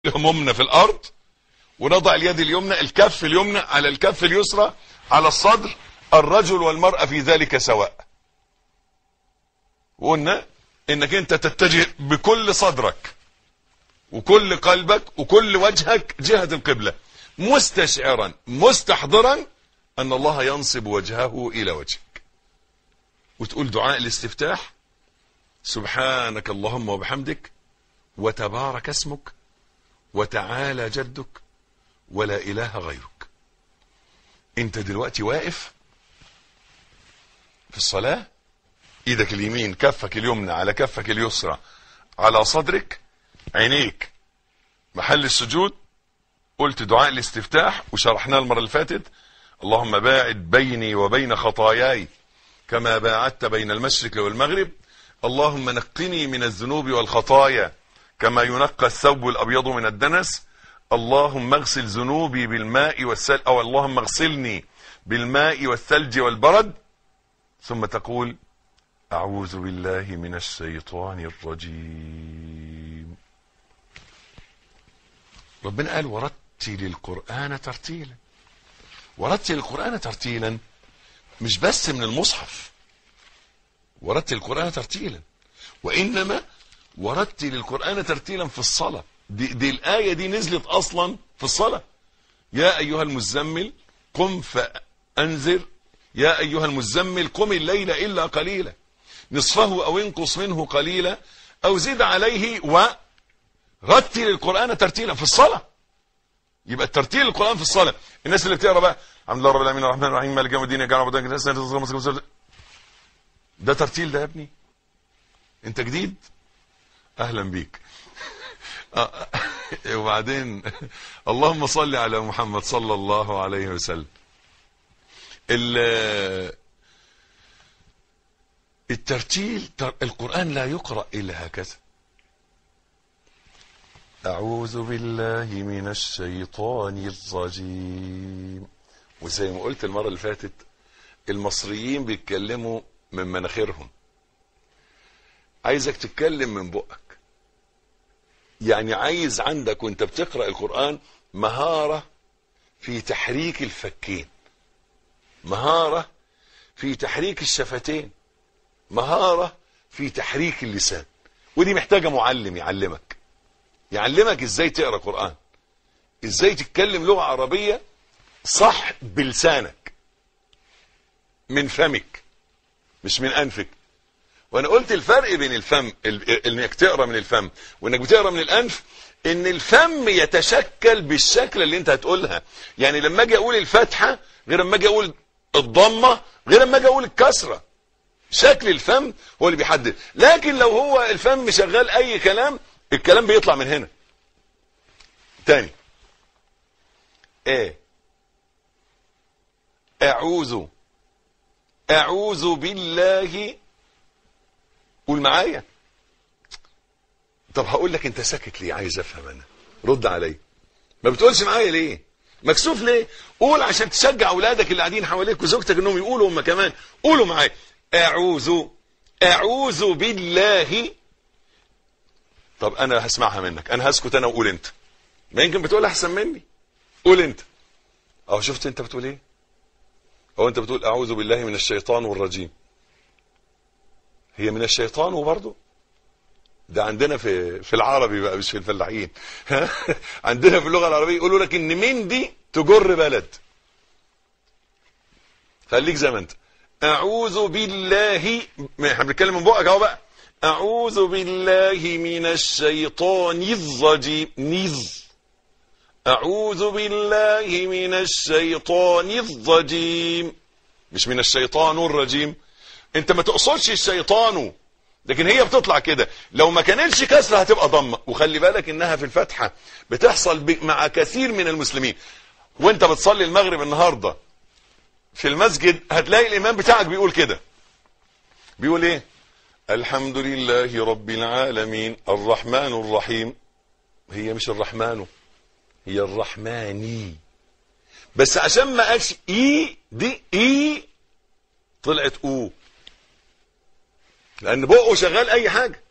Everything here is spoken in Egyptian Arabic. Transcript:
همومنا في الارض ونضع اليد اليمنى الكف اليمنى على الكف اليسرى على الصدر الرجل والمرأة في ذلك سواء وقلنا انك انت تتجه بكل صدرك وكل قلبك وكل وجهك جهة القبلة مستشعرا مستحضرا ان الله ينصب وجهه الى وجهك وتقول دعاء الاستفتاح سبحانك اللهم وبحمدك وتبارك اسمك وتعالى جدك ولا اله غيرك انت دلوقتي واقف في الصلاة ايدك اليمين كفك اليمنى على كفك اليسرى على صدرك عينيك محل السجود قلت دعاء الاستفتاح وشرحناه المرة اللي فاتت اللهم باعد بيني وبين خطاياي كما باعدت بين المشرق والمغرب اللهم نقني من الذنوب والخطايا كما ينقى الثوب الأبيض من الدنس اللهم اغسل ذنوبي بالماء والثلج أو اللهم اغسلني بالماء والثلج والبرد ثم تقول أعوذ بالله من الشيطان الرجيم ربنا قال ورتل القرآن ترتيلا ورتل القرآن ترتيلا مش بس من المصحف ورتل القرآن ترتيلا وإنما ورتل القرآن ترتيلا في الصلاة دي, دي الآية دي نزلت أصلا في الصلاة يا أيها المزمل قم فأنذر يا أيها المزمل قم الليل إلا قليلا نصفه أو انقص منه قليلا أو زد عليه ورتل القرآن ترتيلا في الصلاة يبقى الترتيل القرآن في الصلاة الناس اللي بتقرا بقى الحمد لله رب العالمين الرحمن الرحيم مالك يوم الدين يا جماعه بدك ده ترتيل ده يا ابني انت جديد اهلا بيك وبعدين اللهم صل على محمد صلى الله عليه وسلم الترتيل القرآن لا يقرأ إلا هكذا أعوذ بالله من الشيطان الرجيم وزي ما قلت المرة اللي فاتت المصريين بيتكلموا من مناخيرهم عايزك تتكلم من بقك يعني عايز عندك وانت بتقرأ القرآن مهارة في تحريك الفكين مهارة في تحريك الشفتين مهارة في تحريك اللسان ودي محتاجة معلم يعلمك يعلمك ازاي تقرأ قرآن ازاي تتكلم لغة عربية صح بلسانك من فمك مش من انفك وانا قلت الفرق بين الفم انك تقرا من الفم وانك بتقرا من الانف ان الفم يتشكل بالشكل اللي انت هتقولها يعني لما اجي اقول الفتحه غير لما اجي اقول الضمه غير لما اجي اقول الكسره شكل الفم هو اللي بيحدد لكن لو هو الفم شغال اي كلام الكلام بيطلع من هنا تاني ايه اعوذ اعوذ بالله قول معايا طب هقول لك انت ساكت ليه عايز افهم انا رد عليا ما بتقولش معايا ليه مكسوف ليه قول عشان تشجع اولادك اللي قاعدين حواليك وزوجتك انهم يقولوا هم كمان قولوا معايا اعوذ اعوذ بالله طب انا هسمعها منك انا هسكت انا وقول انت ما يمكن بتقول احسن مني قول انت اهو شفت انت بتقول ايه هو انت بتقول اعوذ بالله من الشيطان والرجيم هي من الشيطان وبرضه ده عندنا في في العربي بقى مش في الفلاحين عندنا في اللغه العربيه يقولوا لك ان من دي تجر بلد خليك زي ما انت اعوذ بالله احنا بنتكلم من بقك اهو بقى اعوذ بالله من الشيطان الرجيم نز اعوذ بالله من الشيطان الرجيم مش من الشيطان الرجيم انت ما تقصدش الشيطان لكن هي بتطلع كده لو ما كانتش كسره هتبقى ضمه وخلي بالك انها في الفتحه بتحصل مع كثير من المسلمين وانت بتصلي المغرب النهارده في المسجد هتلاقي الامام بتاعك بيقول كده بيقول ايه الحمد لله رب العالمين الرحمن الرحيم هي مش الرحمن هي الرحماني بس عشان ما قالش اي دي اي طلعت او لان بقه شغال اي حاجه